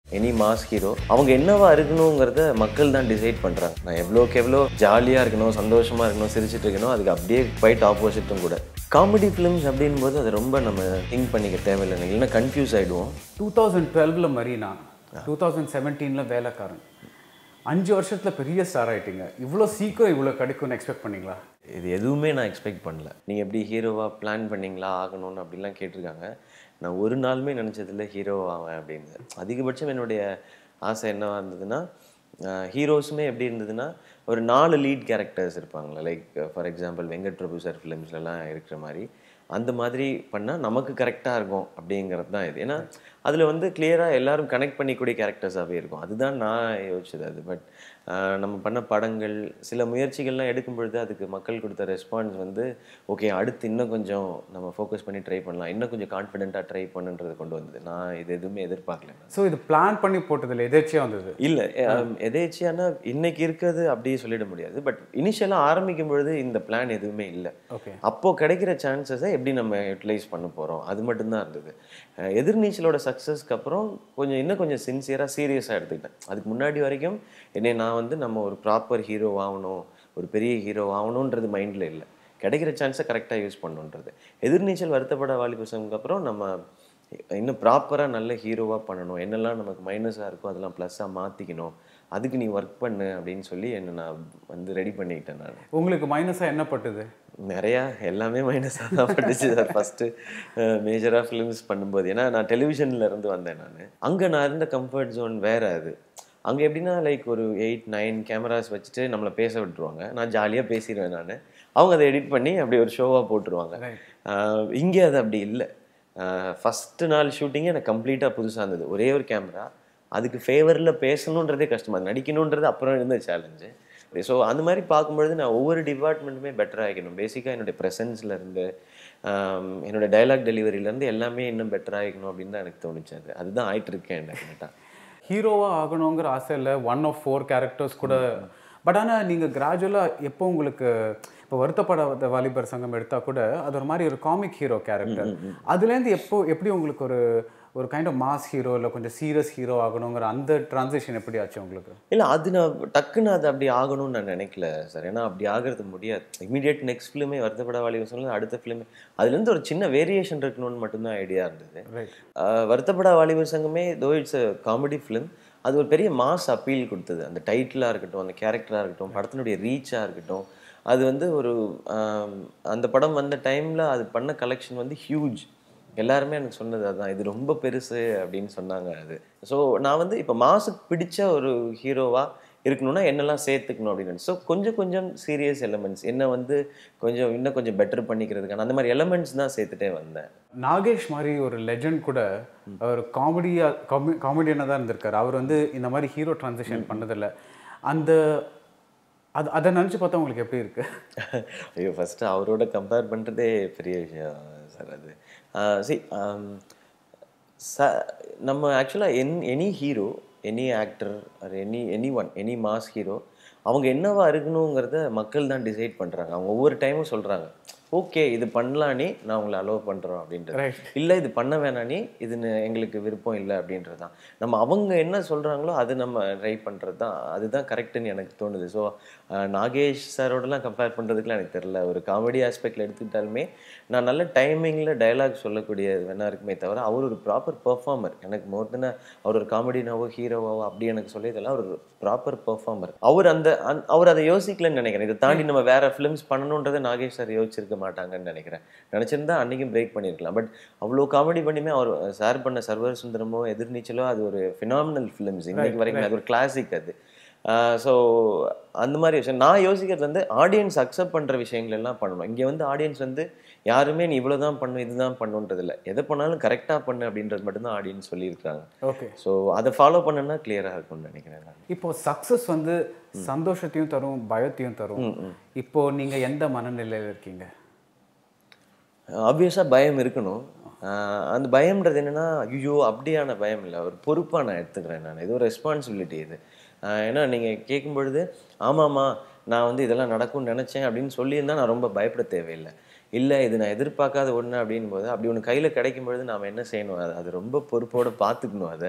Any mass hero அவங்க என்னவா இருக்கணுங்கிறத மக்கள் தான் டிசைட் பண்ணுறாங்க நான் எவ்வளோக்கு எவ்வளோ ஜாலியாக இருக்கணும் சந்தோஷமாக இருக்கணும் சிரிச்சிட்டு இருக்கணும் அதுக்கு அப்படியே குவைட் ஆப்போசிட்டும் கூட காமெடி ஃபிலிம்ஸ் அப்படின் போது அதை ரொம்ப நம்ம திங்க் பண்ணிக்க தேவையில்லை இல்லைன்னா கன்ஃபியூஸ் ஆகிடுவோம் டூ தௌசண்ட் டுவெல்வில் மரீனா டூ தௌசண்ட் செவன்டீனில் வேலைக்காரன் அஞ்சு வருஷத்தில் பெரிய ஸ்டார் ஆயிட்டீங்க இவ்வளோ சீக்கிரம் இவ்வளோ கிடைக்கும்னு எக்ஸ்பெக்ட் பண்ணீங்களா இது எதுவுமே நான் எக்ஸ்பெக்ட் பண்ணல நீங்கள் எப்படி ஹீரோவாக பிளான் பண்ணீங்களா ஆகணும்னு அப்படிலாம் கேட்டிருக்காங்க நான் ஒரு நாளுமே நினச்சதில்ல ஹீரோ ஆவேன் அப்படின்னு அதிகபட்சம் என்னுடைய ஆசை என்னவா இருந்ததுன்னா ஹீரோஸுமே எப்படி இருந்ததுன்னா ஒரு நாலு லீட் கேரக்டர்ஸ் இருப்பாங்களே like for example Venkat Prabhu sir ஃபிலிம்ஸ்லலாம் இருக்கிற மாதிரி அந்த மாதிரி பண்ணால் நமக்கு கரெக்டாக இருக்கும் அப்படிங்கிறது தான் இது ஏன்னா அதில் வந்து கிளியராக எல்லாரும் கனெக்ட் பண்ணிக்கூடிய கேரக்டர்ஸாகவே இருக்கும் அதுதான் நான் யோசிச்சது அது பட் நம்ம பண்ண படங்கள் சில முயற்சிகள்லாம் எடுக்கும் பொழுது அதுக்கு மக்கள் கொடுத்த ரெஸ்பான்ஸ் வந்து ஓகே அடுத்து இன்னும் கொஞ்சம் நம்ம ஃபோக்கஸ் பண்ணி ட்ரை பண்ணலாம் இன்னும் கொஞ்சம் கான்ஃபிடென்ட்டாக ட்ரை பண்ணுன்றது கொண்டு வந்தது நான் இது எதுவுமே எதிர்பார்க்கல ஸோ இது பிளான் பண்ணி போட்டதில்ல எதேச்சியாக வந்தது இல்லை எதேச்சியானா இன்னைக்கு இருக்கிறது அப்படியே சொல்லிட முடியாது பட் இனிஷியலாக ஆரம்பிக்கும் பொழுது இந்த பிளான் எதுவுமே இல்லை ஓகே அப்போ கிடைக்கிற சான்சஸை எப்படி நம்ம யூட்டிலைஸ் பண்ண போகிறோம் அது மட்டும்தான் இருந்தது அஹ் எதிர்நீச்சலோட சக்ஸஸ்க்கு அப்புறம் கொஞ்சம் இன்னும் கொஞ்சம் சின்சியராக சீரியஸாக எடுத்துக்கிட்டேன் அதுக்கு முன்னாடி வரைக்கும் என்னை நான் வந்து நம்ம ஒரு ப்ராப்பர் ஹீரோ ஆகணும் ஒரு பெரிய ஹீரோ ஆகணுன்றது மைண்டில் இல்லை கிடைக்கிற சான்ஸை கரெக்டாக யூஸ் பண்ணணுன்றது எதிர்நீச்சல் வருத்தப்பட வாலிபசம்க்கு அப்புறம் நம்ம இன்னும் ப்ராப்பராக நல்ல ஹீரோவாக பண்ணணும் என்னெல்லாம் நமக்கு மைனஸாக இருக்கோ அதெல்லாம் ப்ளஸ்ஸாக மாற்றிக்கணும் அதுக்கு நீ ஒர்க் பண்ணு அப்படின்னு சொல்லி என்னை நான் வந்து ரெடி பண்ணிக்கிட்டேன் நான் உங்களுக்கு மைனஸாக என்ன பட்டுது நிறையா எல்லாமே மைனஸாக தான் பட்டுச்சு சார் ஃபஸ்ட்டு மேஜராக ஃபிலிம்ஸ் பண்ணும்போது ஏன்னா நான் டெலிவிஷனில் இருந்து வந்தேன் நான் அங்கே நான் இருந்த கம்ஃபர்ட் ஜோன் வேறு அது அங்கே எப்படின்னா லைக் ஒரு எயிட் நைன் கேமராஸ் வச்சுட்டு நம்மளை பேச விட்டுருவாங்க நான் ஜாலியாக பேசிடுவேன் நான் அவங்க அதை எடிட் பண்ணி அப்படி ஒரு ஷோவாக போட்டுருவாங்க Right. இங்கே அது அப்படி இல்லை ஃபஸ்ட்டு நாள் ஷூட்டிங்கே எனக்கு கம்ப்ளீட்டாக புதுசாக இருந்தது ஒரே ஒரு கேமரா அதுக்கு ஃபேவரில் பேசணுன்றதே கஷ்டமாக இருந்தது. நடிக்கணுன்றது அப்புறம் இருந்த சேலஞ்சு ஸோ அந்த மாதிரி பார்க்கும்பொழுது நான் ஒவ்வொரு டிபார்ட்மெண்ட்டுமே பெட்டர் ஆகிக்கணும் பேசிக்காக என்னுடைய ப்ரெசன்ஸில் இருந்து ஆம், என்னோட டைலாக் டெலிவரியிலேருந்து எல்லாமே இன்னும் பெட்டர் ஆகிக்கணும் அப்படின்னு தான் எனக்கு தோணுச்சு அது அதுதான் ஆயிட்டு இருக்கேன் டெஃபினட்டாக ஹீரோவாக ஆகணுங்கிற ஆசை இல்லை ஒன் ஆஃப் ஃபோர் கேரக்டர்ஸ் கூட பட் ஆனால் நீங்கள் கிராஜுவலாக எப்போ உங்களுக்கு இப்போ வருத்தப்படாத வாலிபர் சங்கம் எடுத்தால் கூட அது ஒரு மாதிரி ஒரு காமிக் ஹீரோ கேரக்டர் அதுலேருந்து எப்போ எப்படி உங்களுக்கு ஒரு ஒரு கைண்ட் ஆஃப் மாஸ் ஹீரோ இல்லை கொஞ்சம் சீரியஸ் ஹீரோ ஆகணுங்கிற அந்த டிரான்சிஷன் எப்படி ஆச்சு உங்களுக்கு இல்லை அது நான் டக்குன்னு அது அப்படி ஆகணும்னு நான் நினைக்கல சார் ஏன்னா அப்படி ஆகிறது முடியாது இமீடியட் நெக்ஸ்ட் ஃபிலிமே வருத்தப்பட வாலி சொல்லி அடுத்த ஃபிலிமே அதுலேருந்து ஒரு சின்ன வேரியேஷன் இருக்கணும்னு மட்டும்தான் ஐடியா இருந்தது ரைட் ஆஹ் வருத்தப்படா வாலிபர் சங்கமே தோ இட்ஸ் அ காமெடி ஃபிலிம் அது ஒரு பெரிய மாஸ் அப்பீல் கொடுத்தது அந்த டைட்டிலாக இருக்கட்டும் அந்த கேரக்டராக இருக்கட்டும் படத்தினுடைய ரீச்சாக இருக்கட்டும் அது வந்து ஒரு ஆம், அந்த படம் வந்த டைமில் அது பண்ண கலெக்ஷன் வந்து ஹியூஜ் எல்லாருமே எனக்கு சொன்னது அதான் இது ரொம்ப பெருசு அப்படின்னு சொன்னாங்க அது ஸோ நான் வந்து இப்போ மாசுக்கு பிடிச்ச ஒரு ஹீரோவாக இருக்கணும்னா என்னெல்லாம் சேர்த்துக்கணும் அப்படின்னு ஸோ கொஞ்சம் கொஞ்சம் சீரியஸ் எலமெண்ட்ஸ் என்ன வந்து கொஞ்சம் இன்னும் கொஞ்சம் பெட்டர் பண்ணிக்கிறதுக்கான அந்த மாதிரி எலமெண்ட்ஸ் தான் சேர்த்துட்டே வந்தேன் நாகேஷ் மாதிரி ஒரு லெஜண்ட் கூட அவர் காமெடியா காமெ காமெடியனாக தான் இருந்திருக்காரு அவர் வந்து இந்த மாதிரி ஹீரோ ட்ரான்சிஷன் பண்ணதில்லை அந்த அது அதை நினச்சி பார்த்தா உங்களுக்கு எப்படி இருக்கு ஐயோ ஃபஸ்ட்டு அவரோட கம்பேர் பண்ணுறதே பெரிய விஷயம் சார் அது சி ச நம்ம ஆக்சுவலாக என் any hero any actor or any any one any mass hero அவங்க என்னவா இருக்கணுங்கிறத மக்கள் தான் டிசைட் பண்ணுறாங்க அவங்க ஒவ்வொரு டைமும் சொல்கிறாங்க ஓகே இது பண்ணலானே நான் உங்களை அலோவ் பண்ணுறோம் அப்படின்றது Right. இல்லை இது பண்ண வேணானே இது ந- எங்களுக்கு விருப்பம் இல்லை அப்படின்றது தான் நம்ம அவங்க என்ன சொல்கிறாங்களோ அது நம்ம ட்ரை பண்ணுறது தான் அதுதான் கரெக்டுன்னு எனக்கு தோணுது ஸோ நாகேஷ் சாரோடலாம் கம்பேர் பண்ணுறதுக்குலாம் எனக்கு தெரில ஒரு காமெடி ஆஸ்பெக்டில் எடுத்துக்கிட்டாலுமே நான் நல்ல டைமிங்கில் டயலாக் சொல்லக்கூடிய வேணா இருக்குமே தவிர அவர் ஒரு ப்ராப்பர் பெர்ஃபார்மர் எனக்கு மோர் தென் அவர் ஒரு காமெடினாவோ ஹீரோவாவோ அப்படி எனக்கு சொல்லியதெல்லாம் அவர் ஒரு ப்ராப்பர் பெர்ஃபார்மர் அவர் அந்த அந்த- அவர் அதை யோசிக்கலன்னு நினைக்கிறேன் இதை தாண்டி நம்ம வேற ஃபிலிம்ஸ் பண்ணணுன்றதை நாகேஷ் சார் யோசிச்சிருக்க மாட்டாங்கன்னு நினைக்கிறேன் நினச்சிருந்தா அன்றைக்கும் பிரேக் பண்ணியிருக்கலாம் பட் அவ்வளோ காமெடி பண்ணியுமே அவர் சார் பண்ண சர்வர் சுந்தரமோ எதிர்நீச்சலோ அது ஒரு ஃபினாமினல் ஃபிலிம்ஸ் இன்னைக்கு வரைக்கும் அது ஒரு கிளாசிக் அது ஸோ அந்த மாதிரி விஷயம் நான் யோசிக்கிறது வந்து ஆடியன்ஸ் அக்செப்ட் பண்ணுற விஷயங்கள் எல்லாம் பண்ணணும் இங்கே வந்து ஆடியன்ஸ் வந்து யாருமே நீ இவ்வளோ தான் பண்ணு இதுதான் பண்ணுன்றது இல்லை எதை பண்ணாலும் கரெக்டாக பண்ணு அப்படின்றது மட்டும்தான் ஆடியன்ஸ் சொல்லியிருக்காங்க ஓகே ஸோ அதை ஃபாலோ பண்ணனா கிளியராக இருக்கும்னு நினைக்கிறேன் நான் இப்போ சக்ஸஸ் வந்து சந்தோஷத்தையும் தரும் பயத்தையும் தரும் இப்போ நீங்க எந்த மனநிலையில இருக்கீங்க ஆப்வியஸாக பயம் இருக்கணும் ஆஹ் அந்த பயம்ன்றது என்னன்னா ஐயோ அப்படியான பயம் இல்லை ஒரு பொறுப்பாக நான் எடுத்துக்கிறேன் நான் இது ஒரு ரெஸ்பான்சிபிலிட்டி இது ஆஹ் ஏன்னா நீங்கள் கேட்கும் பொழுது ஆமாம்மா நான் வந்து இதெல்லாம் நடக்கும்னு நினச்சேன் அப்படின்னு சொல்லியிருந்தா நான் ரொம்ப பயப்பட தேவையில்லை இல்லை இது நான் எதிர்பார்க்காத ஒன்று அப்படின் போது அப்படி ஒன்று கையில் கிடைக்கும் பொழுது நாம் என்ன செய்யணும் அது அது ரொம்ப பொறுப்போடு பார்த்துக்கணும் அதை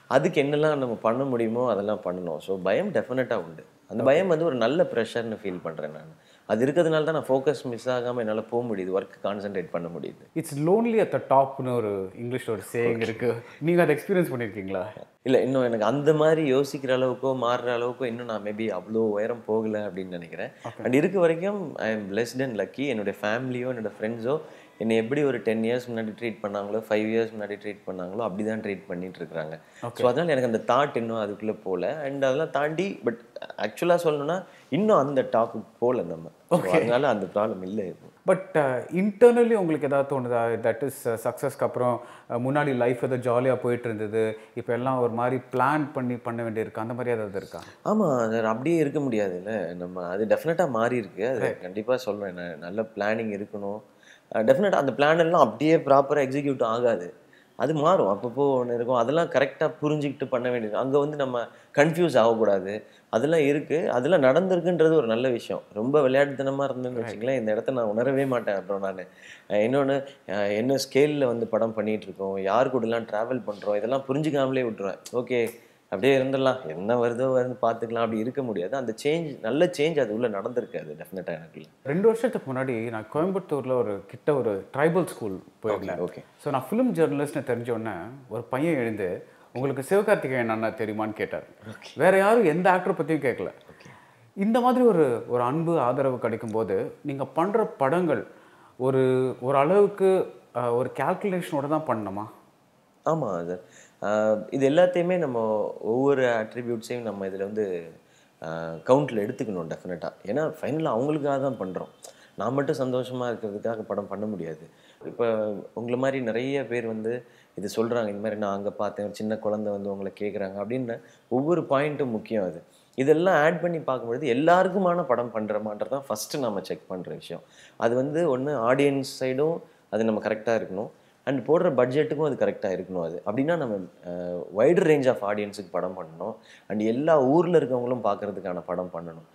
அதுக்கு என்னெல்லாம் நம்ம பண்ண முடியுமோ அதெல்லாம் பண்ணணும் ஸோ பயம் டெஃபினட்டாக உண்டு அந்த பயம் வந்து ஒரு நல்ல ப்ரெஷர்னு ஃபீல் பண்ணுறேன் நான் அது இருக்கிறதுனால தான் நான் ஃபோக்கஸ் மிஸ் ஆகாமல் என்னால் போக முடியுது ஒர்க் கான்சென்ட்ரேட் பண்ண முடியுது இட்ஸ் லோன்லி அட் த டாப்னு ஒரு இங்கிலீஷ் ஒரு சேயிங் இருக்கு நீங்க அதை எக்ஸ்பீரியன்ஸ் பண்ணியிருக்கீங்களா இல்லை இன்னும் எனக்கு அந்த மாதிரி யோசிக்கிற அளவுக்கோ மாறுற அளவுக்கோ இன்னும் நான் மேபி அவ்வளோ உயரம் போகலை அப்படின்னு நினைக்கிறேன் அண்ட் இருக்க வரைக்கும் I am blessed and lucky என்னுடைய ஃபேமிலியோ என்னோட ஃப்ரெண்ட்ஸோ என்னை எப்படி ஒரு டென் இயர்ஸ் முன்னாடி ட்ரீட் பண்ணாங்களோ ஃபைவ் இயர்ஸ் முன்னாடி ட்ரீட் பண்ணாங்களோ அப்படி தான் ட்ரீட் பண்ணிட்டு இருக்காங்க ஸோ அதனால் எனக்கு அந்த தாட் இன்னும் அதுக்குள்ளே போகல அண்ட் அதெல்லாம் தாண்டி பட் ஆக்சுவலாக சொல்லணும்னா இன்னும் அந்த டாப்புக்கு போகல நம்ம So, அதனால அந்த ப்ராப்ளம் இல்லை இப்போ பட் இன்டர்னலி உங்களுக்கு ஏதாவது தோணுதா தட் இஸ் சக்ஸஸ்க்கு அப்புறம் uh, முன்னாடி லைஃப் ஏதோ ஜாலியாக போயிட்டு இருந்தது இப்போ எல்லாம் ஒரு மாதிரி பிளான் பண்ணி பண்ண வேண்டியிருக்கு அந்த மாதிரி ஏதாவது இருக்கா ஆமாம் அது அப்படியே இருக்க முடியாதுல்ல நம்ம அது டெஃபினட்டாக மாறி இருக்கு அது கண்டிப்பாக சொல்கிறேன் நான் நல்ல பிளானிங் இருக்கணும் டெஃபினட்டாக அந்த பிளான் எல்லாம் அப்படியே ப்ராப்பராக எக்ஸிக்யூட் ஆகாது அது மாறும் அப்பப்போ ஒன்று இருக்கும் அதெல்லாம் கரெக்டாக புரிஞ்சுக்கிட்டு பண்ண வேண்டியது அங்கே வந்து நம்ம கன்ஃபியூஸ் ஆகக்கூடாது அதெல்லாம் இருக்குது அதெல்லாம் நடந்திருக்குன்றது ஒரு நல்ல விஷயம் ரொம்ப விளையாட்டுத்தனமாக இருந்தேன்னு வச்சுங்களேன் இந்த இடத்த நான் உணரவே மாட்டேன் அப்புறம் நான் இன்னொன்று என்ன ஸ்கேலில் வந்து படம் பண்ணிகிட்டு இருக்கோம் யார் கூடலாம் ட்ராவல் பண்ணுறோம் இதெல்லாம் புரிஞ்சுக்காமலே விட்டுருவேன் ஓகே அப்படியே இருந்துடலாம் என்ன வருதோ வருது பார்த்துக்கலாம் அப்படி இருக்க முடியாது அந்த சேஞ்ச் நல்ல சேஞ்ச் அது உள்ள நடந்திருக்கு அது டெஃபினட்டாக எனக்குள்ள ரெண்டு வருஷத்துக்கு முன்னாடி நான் கோயம்புத்தூரில் ஒரு கிட்ட ஒரு ட்ரைபல் ஸ்கூல் போயிருந்தேன் ஓகே ஸோ நான் ஃபிலிம் ஜேர்னலிஸ்ட்னு தெரிஞ்ச உடனே ஒரு பையன் எழுந்து உங்களுக்கு சிவகார்த்திகேயன் அண்ணா தெரியுமான்னு கேட்டார் வேற யாரும் எந்த ஆக்டர் பற்றியும் கேட்கல இந்த மாதிரி ஒரு ஒரு அன்பு ஆதரவு கிடைக்கும்போது நீங்கள் பண்ணுற படங்கள் ஒரு ஒரு அளவுக்கு அஹ், ஒரு கால்குலேஷனோட தான் பண்ணணுமா ஆமாம் அது ஆஹ் இது எல்லாத்தையுமே நம்ம ஒவ்வொரு அட்ரிபியூட்ஸையும் நம்ம இதில் வந்து கவுண்டில் எடுத்துக்கணும் டெஃபினட்டாக ஏன்னா ஃபைனலாக அவங்களுக்காக தான் பண்ணுறோம் நான் மட்டும் சந்தோஷமாக இருக்கிறதுக்காக படம் பண்ண முடியாது இப்போ உங்களை மாதிரி நிறைய பேர் வந்து இது சொல்கிறாங்க இந்த மாதிரி நான் அங்கே பார்த்தேன் ஒரு சின்ன குழந்தை வந்து உங்களை கேட்குறாங்க அப்படின்னு ஒவ்வொரு பாயிண்ட்டும் முக்கியம் அது இதெல்லாம் ஆட் பண்ணி பார்க்கும்பொழுது எல்லாருக்குமான படம் பண்ணுறோமான்றது தான் ஃபஸ்ட்டு நம்ம செக் பண்ணுற விஷயம் அது வந்து ஒன்று ஆடியன்ஸ் சைடும் அது நம்ம கரெக்டாக இருக்கணும் அண்ட் போடுற பட்ஜெட்டுக்கும் அது கரெக்டாக இருக்கணும் அது அப்படின்னா நம்ம வைடர் ரேஞ்ச் ஆஃப் ஆடியன்ஸுக்கு படம் பண்ணணும் அண்ட் எல்லா ஊரில் இருக்கவங்களும் பார்க்கறதுக்கான படம் பண்ணணும்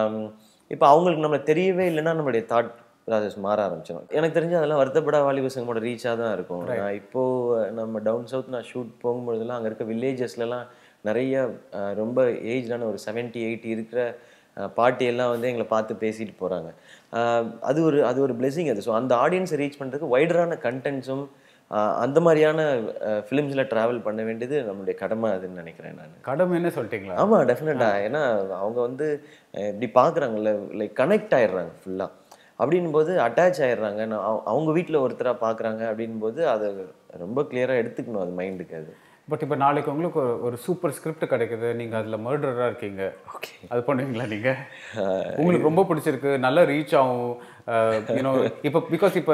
இப்போ அவங்களுக்கு நம்ம தெரியவே இல்லைன்னா நம்மளுடைய தாட் ப்ராசஸ் மாற ஆரம்பிச்சிடும் எனக்கு தெரிஞ்சு அதெல்லாம் வருத்தப்பட வாலிப சங்கமோட ரீச்சாக தான் இருக்கும் நான் இப்போது நம்ம டவுன் சவுத் நான் ஷூட் போகும்பொழுதெல்லாம் அங்கே இருக்க வில்லேஜஸ்லலாம் நிறைய அஹ், ரொம்ப ஏஜ்லான ஒரு 70 எயிட்டி இருக்கிற அஹ், பாட்டி எல்லாம் வந்து எங்களை பார்த்து பேசிட்டு போகிறாங்க அது ஒரு அது ஒரு பிளெஸிங் அது ஸோ அந்த ஆடியன்ஸை ரீச் பண்ணுறதுக்கு வைடரான கண்டென்ட்ஸும் அந்த மாதிரியான ஃபிலிம்ஸில் ட்ராவல் பண்ண வேண்டியது நம்மளுடைய கடமை அதுன்னு நினைக்கிறேன் நான் கடமை என்ன சொல்லிட்டீங்களா ஆமாம் டெஃபினட்டாக ஏன்னா அவங்க வந்து அஹ், இப்படி பார்க்குறாங்கல்ல லைக் கனெக்ட் ஆயிடுறாங்க ஃபுல்லாக அப்படின் போது அட்டாச் ஆயிடுறாங்க நான் அவ- அவங்க வீட்டில் ஒருத்தராக பார்க்குறாங்க அப்படின் போது அதை ரொம்ப கிளியராக எடுத்துக்கணும் அது மைண்டுக்கு அது பட் இப்போ நாளைக்கு உங்களுக்கு ஒரு ஒரு சூப்பர் ஸ்கிரிப்ட் கிடைக்குது நீங்கள் அதில் மர்டராக இருக்கீங்க ஓகே அது பண்ணுவீங்களா நீங்கள் உங்களுக்கு ரொம்ப பிடிச்சிருக்கு நல்லா ரீச் ஆகும் யூனோ இப்போ பிகாஸ் இப்போ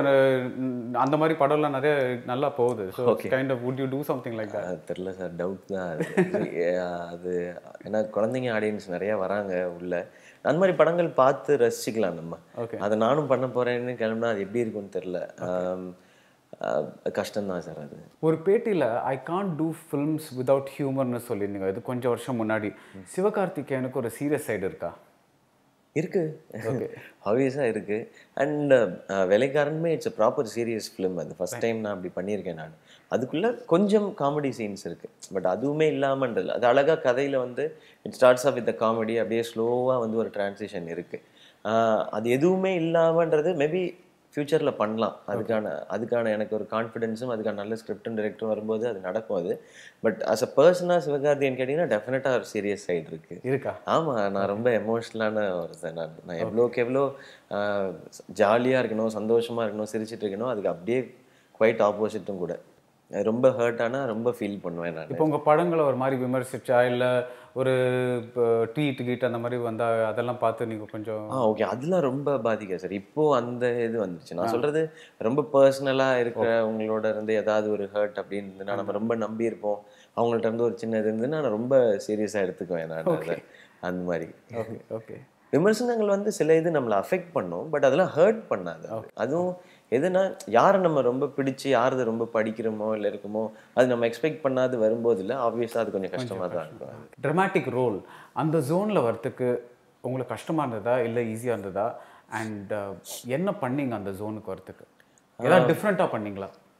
அந்த மாதிரி படம்லாம் நிறைய நல்லா போகுது so kind of would you do something like that அது தெரில சார் டவுட் தான் அது அஹ் அது ஏன்னா குழந்தைங்க ஆடியன்ஸ் நிறைய வராங்க உள்ள அந்த மாதிரி படங்கள் பார்த்து ரசிச்சுக்கலாம் நம்ம Okay. அதை நானும் பண்ண போறேன்னு கிளம்புனா அது எப்படி இருக்கும்னு தெரில கஷ்டம்தான் சார் அது ஒரு பேட்டியில் I can't do films without ஹியூமர்னு சொல்லியிருந்தீங்க இது கொஞ்சம் வருஷம் முன்னாடி சிவகார்த்திகேயனுக்கு ஒரு சீரியஸ் சைடு இருக்கா இருக்கு ஆப்வியஸாக இருக்கு அண்ட் வேலைக்காரனுமே it's a proper serious film அது ஃபர்ஸ்ட் டைம் நான் அப்படி பண்ணியிருக்கேன் நான் அதுக்குள்ள கொஞ்சம் காமெடி சீன்ஸ் இருக்கு பட் அதுவுமே இல்லாமன்றது அது அழகா கதையில வந்து it starts off with comedy அப்படியே ஸ்லோவாக வந்து ஒரு டிரான்சிஷன் இருக்கு ஆஹ் அது எதுவுமே இல்லாமன்றது மேபி ஃப்யூச்சரில் பண்ணலாம் அதுக்கான அதுக்கான எனக்கு ஒரு கான்ஃபிடென்ஸும் அதுக்கான நல்ல ஸ்கிரிப்டும் டிரெக்டரும் வரும்போது அது நடக்கும் அது பட் அஸ் அ பர்சனாக சிவகார்த்தியன் கேட்டிங்கன்னா டெஃபினட்டாக ஒரு சீரியஸ் சைடு இருக்கு இருக்கா ஆமாம் நான் ரொம்ப எமோஷ்னலான ஒருத்தன் நான் நான் எவ்வளோக்கு எவ்வளோ ஜாலியாக இருக்கணும் சந்தோஷமாக இருக்கணும் சிரிச்சிட்டு இருக்கணும் அதுக்கு அப்படியே குவைட் ஆப்போசிட்டும் கூட அது ரொம்ப ஹர்ட் ஆனால் ரொம்ப ஃபீல் பண்ணுவேன் நான் இப்போ உங்கள் படங்களை ஒரு மாதிரி விமர்சிச்சா இல்லை ஒரு ட்வீட் கீட் அந்த மாதிரி வந்தால் அதெல்லாம் பார்த்து நீங்கள் கொஞ்சம் ஆ ஓகே அதெல்லாம் ரொம்ப பாதிக்க சார் இப்போ அந்த இது வந்துருச்சு நான் சொல்றது ரொம்ப பர்சனலாக இருக்கிறவங்களோட இருந்து ஏதாவது ஒரு ஹர்ட் அப்படின்னு இருந்துன்னா நம்ம ரொம்ப நம்பி இருப்போம் அவங்கள்ட்ட இருந்து ஒரு சின்ன இது இருந்துன்னா நான் ரொம்ப சீரியஸாக எடுத்துக்குவேன் நான் அதை அந்த மாதிரி ஓகே ஓகே விமர்சனங்கள் வந்து சில இது நம்மளை அஃபெக்ட் பண்ணும் பட் அதெல்லாம் ஹர்ட் பண்ணாது அதுவும் எதுனா யாரை நம்ம ரொம்ப பிடிச்சு யாரது ரொம்ப படிக்கிறோமோ இல்லை இருக்குமோ அது நம்ம எக்ஸ்பெக்ட் பண்ணாது வரும்போது இல்லை ஆப்வியஸாக அது கொஞ்சம் கஷ்டமாக தான் இருக்கும் ட்ரமாட்டிக் ரோல் அந்த ஜோனில் வரத்துக்கு உங்களுக்கு கஷ்டமாக இருந்ததா இல்லை ஈஸியாக இருந்ததா அண்ட் என்ன பண்ணீங்க அந்த ஜோனுக்கு வரத்துக்கு ஏதாவது டிஃப்ரெண்ட்டாக பண்ணீங்களா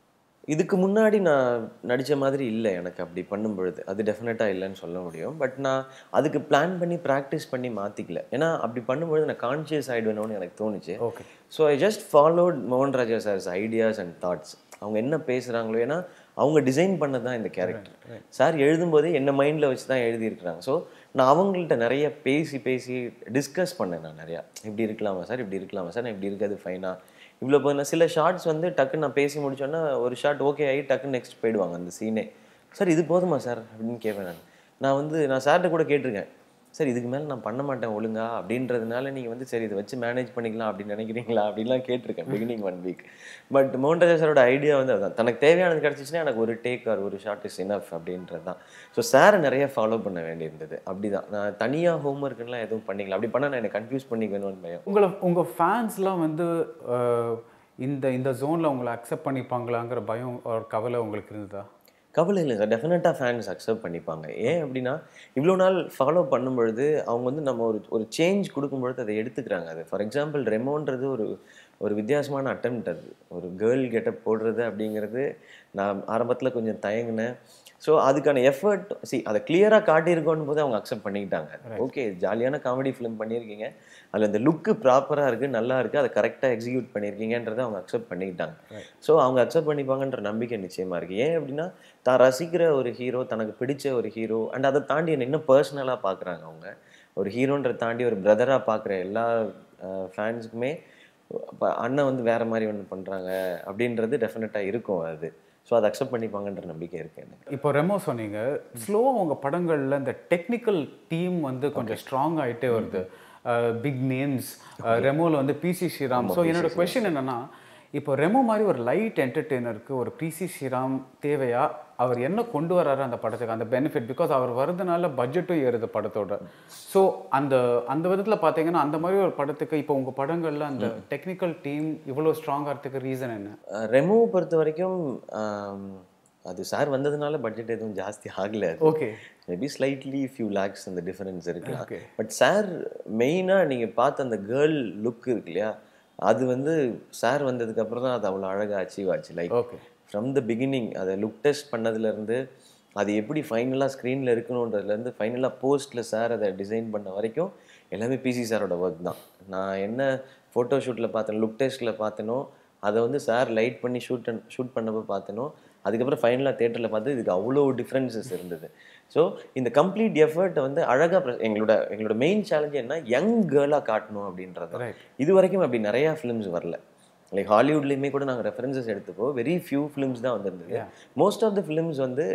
இதுக்கு முன்னாடி நான் நடித்த மாதிரி இல்லை எனக்கு அப்படி பண்ணும் பொழுது அது டெஃபினட்டாக இல்லைன்னு சொல்ல முடியும் பட் நான் அதுக்கு பிளான் பண்ணி ப்ராக்டிஸ் பண்ணி மாற்றிக்கல ஏன்னா அப்படி பண்ணும்பொழுது நான் கான்ஷியஸ் ஆகிடுவேணும்னு எனக்கு தோணுச்சு okay so I just followed மோகன் Raja sir's ideas and thoughts அவங்க என்ன பேசுகிறாங்களோ ஏன்னா அவங்க டிசைன் பண்ணது தான் இந்த கேரக்டர் சார் எழுதும்போதே என்ன மைண்டில் வச்சு தான் எழுதியிருக்கிறாங்க ஸோ நான் அவங்கள்ட்ட நிறைய பேசி பேசி டிஸ்கஸ் பண்ணேன் நான் நிறையா இப்படி இருக்கலாமா சார் இப்படி இருக்கலாமா சார் நான் இப்படி இருக்காது ஃபைனாக இவ்வளோ போதும் சில ஷார்ட்ஸ் வந்து டக்குன்னு நான் பேசி முடிச்சோன்னா ஒரு ஷார்ட் ஓகே ஆகி டக்குன்னு நெக்ஸ்ட் போயிடுவாங்க அந்த சீனே சார் இது போதுமா சார் அப்படின்னு கேட்பேன் நான் நான் வந்து நான் சார்கிட்ட கூட கேட்டிருக்கேன் சார் இதுக்கு மேலே நான் பண்ண மாட்டேன் ஒழுங்கா அப்படின்றதுனால நீங்கள் வந்து சரி இதை வச்சு மேனேஜ் பண்ணிக்கலாம் அப்படின்னு நினைக்கிறீங்களா அப்படின்லாம் கேட்டிருக்கேன் beginning one week but Mohan Raja சாரோட ஐடியா வந்து அதுதான் தனக்கு தேவையானது கிடச்சிச்சுன்னா எனக்கு ஒரு டேக் ஆர் ஒரு ஷார்ட் இஸ் இனஃப் அப்படின்றது தான் ஸோ சாரை நிறைய ஃபாலோ பண்ண வேண்டியிருந்தது அப்படி தான் நான் தனியாக ஹோம்ஒர்க்குலாம் எதுவும் பண்ணிக்கல அப்படி பண்ணால் நான் என்னை கன்ஃபியூஸ் பண்ணிக்கணும்னு பயம் உங்களை உங்கள் ஃபேன்ஸ்லாம் வந்து அஹ், இந்த இந்த ஜோனில் உங்களை அக்செப்ட் பண்ணிப்பாங்களாங்கிற பயம் ஒரு கவலை உங்களுக்கு இருந்ததா கவலை இல்லை சார் டெஃபினட்டாக ஃபேன்ஸ் அக்செப்ட் பண்ணிப்பாங்க ஏன் அப்படின்னா இவ்வளோ நாள் ஃபாலோ பண்ணும்பொழுது அவங்க வந்து நம்ம ஒரு ஒரு சேஞ்ச் கொடுக்கும்பொழுது அதை எடுத்துக்கிறாங்க அது ஃபார் எக்ஸாம்பிள் ரெமோன்றது ஒரு ஒரு வித்தியாசமான அட்டெம்ப்ட் அது ஒரு கேர்ள் கெட்டப் போடுறது அப்படிங்கிறது நான் ஆரம்பத்தில் கொஞ்சம் தயங்கினேன் ஸோ அதுக்கான எஃபர்ட் சி அதை கிளியராக காட்டியிருக்கோன்னு போது அவங்க அக்செப்ட் பண்ணிக்கிட்டாங்க ஓகே ஜாலியான காமெடி ஃபிலிம் பண்ணியிருக்கீங்க அதில் இந்த லுக்கு ப்ராப்பராக இருக்குது நல்லா இருக்குது அதை கரெக்டாக எக்ஸிக்யூட் பண்ணியிருக்கீங்கன்றதை அவங்க அக்செப்ட் பண்ணிக்கிட்டாங்க ஸோ அவங்க அக்செப்ட் பண்ணிப்பாங்கன்ற நம்பிக்கை நிச்சயமாக இருக்குது ஏன் அப்படின்னா தான் ரசிக்கிற ஒரு ஹீரோ தனக்கு பிடிச்ச ஒரு ஹீரோ அண்ட் அதை தாண்டி என்ன இன்னும் பர்சனலாக பார்க்குறாங்க அவங்க ஒரு ஹீரோன்றதை தாண்டி ஒரு பிரதராக பார்க்குற எல்லா ஃபேன்ஸுக்குமே இப்போ அண்ணன் வந்து வேற மாதிரி ஒன்று பண்ணுறாங்க அப்படின்றது டெஃபினட்டாக இருக்கும் அது ஸோ அதை அக்செப்ட் பண்ணிப்பாங்கன்ற நம்பிக்கை இருக்குது எனக்கு இப்போ ரெமோ சொன்னீங்க ஸ்லோவாக உங்கள் படங்களில் இந்த டெக்னிக்கல் டீம் வந்து கொஞ்சம் ஸ்ட்ராங் ஆகிட்டே வருது பிக் நேம்ஸ் ரெமோவில் வந்து பிசி ஸ்ரீராம் ஸோ என்னோட கொஷின் என்னன்னா இப்போ ரெமோ மாதிரி ஒரு லைட் என்டர்டெய்னருக்கு ஒரு பிசி ஸ்ரீராம் தேவையா அவர் என்ன கொண்டு வர்றாரு அந்த படத்துக்கு அந்த பெனிஃபிட் பிகாஸ் அவர் வரதுனால பட்ஜெட்டும் ஏறுது படத்தோட ஸோ அந்த அந்த விதத்தில் பார்த்தீங்கன்னா அந்த மாதிரி ஒரு படத்துக்கு இப்போ உங்கள் படங்களில் அந்த டெக்னிக்கல் டீம் இவ்வளோ ஸ்ட்ராங் ஆகிறதுக்கு ரீசன் என்ன ரெமோ பொறுத்த வரைக்கும் ஆம், அது சார் வந்ததுனால பட்ஜெட் எதுவும் ஜாஸ்தி ஆகல அது okay maybe slightly few lakhs அந்த டிஃபரன்ஸ் இருக்கலாம் Okay. பட் சார் மெயினாக நீங்கள் பார்த்த அந்த கேர்ள் லுக் இருக்கு இல்லையா அது வந்து சார் வந்ததுக்கு அப்புறம் தான் அது அவ்வளோ அழகாக அச்சீவ் ஆச்சு like okay from the beginning அதை லுக் டெஸ்ட் பண்ணதுலேருந்து அது எப்படி ஃபைனலாக ஸ்க்ரீனில் இருக்கணுன்றதுலேருந்து ஃபைனலாக போஸ்ட்டில் சார் அதை டிசைன் பண்ண வரைக்கும் எல்லாமே பிசி சாரோட ஒர்க் தான் நான் என்ன ஃபோட்டோ ஷூட்டில் பார்த்தேன் லுக் டெஸ்ட்டில் பார்த்தேனோ அதை வந்து சார் லைட் பண்ணி ஷூட் ஷூட் பண்ணப்போ பார்த்தேனோ அதுக்கப்புறம் ஃபைனலாக தேட்டரில் பார்த்து இதுக்கு அவ்வளோ டிஃப்ரென்சஸ் இருந்தது ஸோ இந்த கம்ப்ளீட் எஃபர்ட்டை வந்து அழகாக எங்களோட எங்களோட மெயின் சேலஞ்ச் என்ன யங் கேர்ளாக காட்டணும் அப்படின்றது Right. இது வரைக்கும் அப்படி நிறையா ஃபிலிம்ஸ் வரல லைக் ஹாலிவுட்லேயுமே கூட நாங்கள் ரெஃபரன்சஸ் எடுத்துப்போம் வெரி ஃபியூ ஃபிலிம்ஸ் தான் வந்திருந்தது மோஸ்ட் ஆஃப் த ஃபிலிம்ஸ் வந்து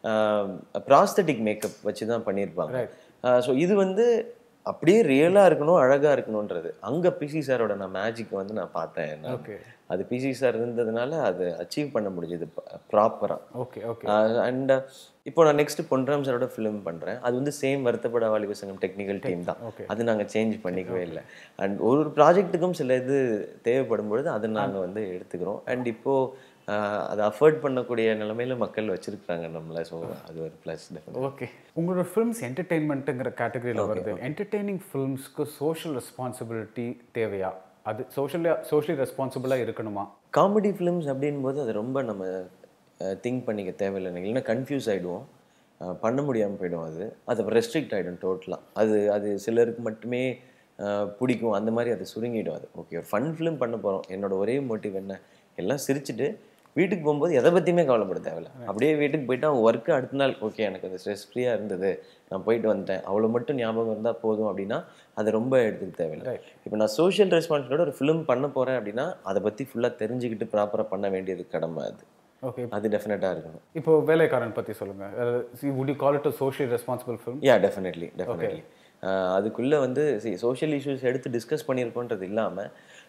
ப்ராஸ்தட்டிக் மேக்கப் வச்சு தான் பண்ணியிருப்பாங்க ஸோ இது வந்து அப்படியே ரியலாக இருக்கணும் அழகாக இருக்கணுன்றது அங்கே பிசி சாரோட நான் மேஜிக் வந்து நான் பார்த்தேன் நான். ஓகே அது பிசி சார் இருந்ததுனால அது அச்சீவ் பண்ண முடிஞ்சது ப்ராப்பராக ஓகே ஓகே அண்ட் இப்போ நான் நெக்ஸ்ட் பொன்ராம் சாரோட ஃபிலிம் பண்ணுறேன் அது வந்து சேம் வருத்தப்பட வாலிப சங்கம் டெக்னிக்கல் டீம் தான் Okay. அது நாங்கள் சேஞ்ச் பண்ணிக்கவே இல்லை அண்ட் ஒரு ஒரு ப்ராஜெக்ட்டுக்கும் சில இது தேவைப்படும் பொழுது அதை நாங்கள் வந்து எடுத்துக்கிறோம் அண்ட் இப்போது அதை அஃபோர்ட் பண்ணக்கூடிய நிலைமையில மக்கள் வச்சிருக்காங்க நம்மள ஸோ அது ஒரு ப்ளஸ் ஓகே உங்களோட ஃபிலிம்ஸ் என்டர்டெயின்மெண்ட்டுங்கிற கேட்டகரியில் வருது என்டர்டெய்னிங் ஃபிலிம்ஸ்க்கு சோஷியல் ரெஸ்பான்சிபிலிட்டி தேவையா அது சோஷியலாக சோஷியலி ரெஸ்பான்சிபிளாக இருக்கணுமா காமெடி ஃபிலிம்ஸ் அப்படின்போது அது ரொம்ப நம்ம திங்க் பண்ணிக்க தேவையில்லை எனக்கு இல்லைன்னா கன்ஃபியூஸ் ஆகிடுவோம் பண்ண முடியாமல் போயிடும் அது அது ரெஸ்ட்ரிக்ட் ஆகிடும் டோட்டலாக அது அது சிலருக்கு மட்டுமே அஹ், பிடிக்கும் அந்த மாதிரி அது சுருங்கிடும் அது ஓகே ஒரு ஃபன் ஃபிலிம் பண்ண போகிறோம் என்னோட ஒரே மோட்டிவ் என்ன எல்லாம் சிரிச்சுட்டு வீட்டுக்கு போகும்போது எதை பற்றியுமே கவலைப்பட தேவையில்ல அப்படியே வீட்டுக்கு போயிட்டு அவங்க ஒர்க்கு அடுத்த நாள் ஓகே எனக்கு அது ஸ்ட்ரெஸ் ஃப்ரீயாக இருந்தது நான் போயிட்டு வந்துட்டேன் அவ்வளோ மட்டும் ஞாபகம் இருந்தால் போதும் அப்படின்னா அதை ரொம்ப எடுத்துக்க தேவையில்லை இப்போ நான் சோஷியல் ரெஸ்பான்சிபிலிட்டியோட ஒரு ஃபிலிம் பண்ண போகிறேன் அப்படின்னா அதை பற்றி ஃபுல்லாக தெரிஞ்சுக்கிட்டு ப்ராப்பராக பண்ண வேண்டியது கடமை அது ஓகே அது டெஃபினட்டாக இருக்கணும் இப்போ வேலைக்காரன் பற்றி சொல்லுங்கள் would you call it a socially responsible film yeah definitely definitely அதுக்குள்ளே வந்து சோஷியல் இஷ்யூஸ் எடுத்து டிஸ்கஸ் பண்ணியிருக்கோன்றது இல்லாமல்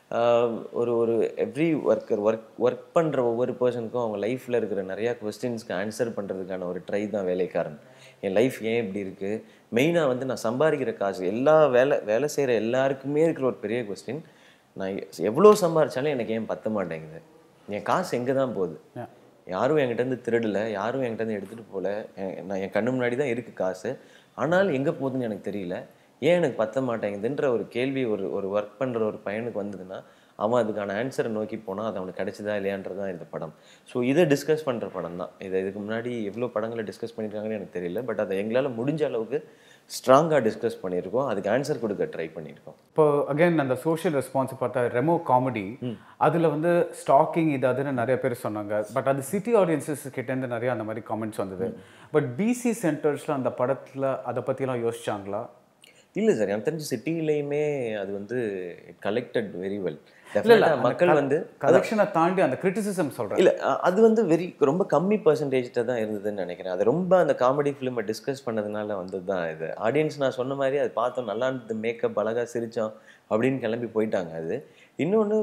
ஒரு ஒரு எவ்ரி ஒர்க்கர் ஒர்க் ஒர்க் பண்ணுற ஒவ்வொரு பர்சனுக்கும் அவங்க லைஃப்பில் இருக்கிற நிறையா கொஸ்டின்ஸ்க்கு ஆன்சர் பண்ணுறதுக்கான ஒரு ட்ரை தான் வேலைக்காரன் என் லைஃப் ஏன் இப்படி இருக்குது மெயினாக வந்து நான் சம்பாதிக்கிற காசு எல்லா வேலை வேலை செய்கிற எல்லாருக்குமே இருக்கிற ஒரு பெரிய கொஸ்டின் நான் எவ்வளோ சம்பாரிச்சாலும் எனக்கு ஏன் பத்த மாட்டேங்குது என் காசு எங்கே தான் போகுது Yeah. யாரும் என்கிட்ட இருந்து திருடல யாரும் என்கிட்ட இருந்து எடுத்துகிட்டு போகல என்- நான் என் கண்ணு முன்னாடி தான் இருக்குது காசு ஆனால் எங்கே போகுதுன்னு எனக்கு தெரியல ஏன் எனக்கு பத்த மாட்டேங்குதுன்ற ஒரு கேள்வி ஒரு ஒரு ஒர்க் பண்ணுற ஒரு பையனுக்கு வந்ததுன்னா அவன் அதுக்கான ஆன்சரை நோக்கி போனால் அது அவனுக்கு கிடைச்சதா இல்லையான்றது தான் இந்த படம் ஸோ இதை டிஸ்கஸ் பண்ணுற படம் தான் இதை இதுக்கு முன்னாடி எவ்வளோ படங்களை டிஸ்கஸ் பண்ணியிருக்காங்கன்னு எனக்கு தெரியல பட் அதை எங்களால் முடிஞ்ச அளவுக்கு ஸ்ட்ராங்காக டிஸ்கஸ் பண்ணியிருக்கோம் அதுக்கு ஆன்சர் கொடுக்க ட்ரை பண்ணியிருக்கோம் இப்போ அகைன் அந்த சோஷியல் ரெஸ்பான்ஸ் பார்த்தா ரெமோ காமெடி அதில் வந்து ஸ்டாக்கிங் இது அதுன்னு நிறைய பேர் சொன்னாங்க பட் அது சிட்டி ஆடியன்சஸ் கிட்டேருந்து நிறைய அந்த மாதிரி காமெண்ட்ஸ் வந்தது பட் பிசி சென்டர்ஸில் அந்த படத்தில் அதை பற்றிலாம் யோசிச்சாங்களா இல்லை சார் எனக்கு தெரிஞ்ச சிட்டிலையுமே அது வந்து கலெக்டட் வெரி வெல் இல்ல, இல்ல, மக்கள் வந்து கலெக்ஷனை தாண்டி அந்த கிரிட்டிசிசம் சொல்கிறேன் இல்ல அ- அது வந்து வெரி ரொம்ப கம்மி பர்சன்டேஜ்ட்ட தான் இருந்ததுன்னு நினைக்கிறேன் அது ரொம்ப அந்த காமெடி ஃபிலிமை டிஸ்கஸ் பண்ணதுனால வந்தது தான் இது ஆடியன்ஸ் நான் சொன்ன மாதிரி அது பார்த்தோம் நல்லா இருந்தது மேக்கப் அழகா சிரிச்சோம் அப்படின்னு கிளம்பி போயிட்டாங்க அது இன்னொன்று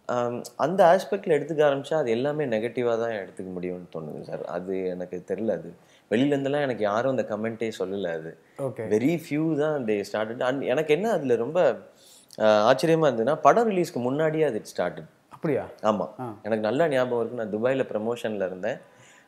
அந்த ஆஸ்பெக்டில் எடுத்துக்க ஆரம்பிச்சா அது எல்லாமே நெகட்டிவாக தான் எடுத்துக்க முடியும்னு தோணுது சார் அது எனக்கு தெரியல அது வெளியில இருந்தெல்லாம் எனக்கு யாரும் அந்த கமெண்ட்டே சொல்லலை அது ஓகே வெரி ஃபியூ தான் தே ஸ்டார்டட் அண்ட் எனக்கு என்ன அதில் ரொம்ப அஹ், ஆச்சரியமா இருந்ததுன்னா படம் ரிலீஸ்க்கு முன்னாடியே அது ஸ்டார்டட் அப்படியா ஆமாம் எனக்கு நல்லா ஞாபகம் இருக்கு நான் துபாயில் ப்ரமோஷனில் இருந்தேன்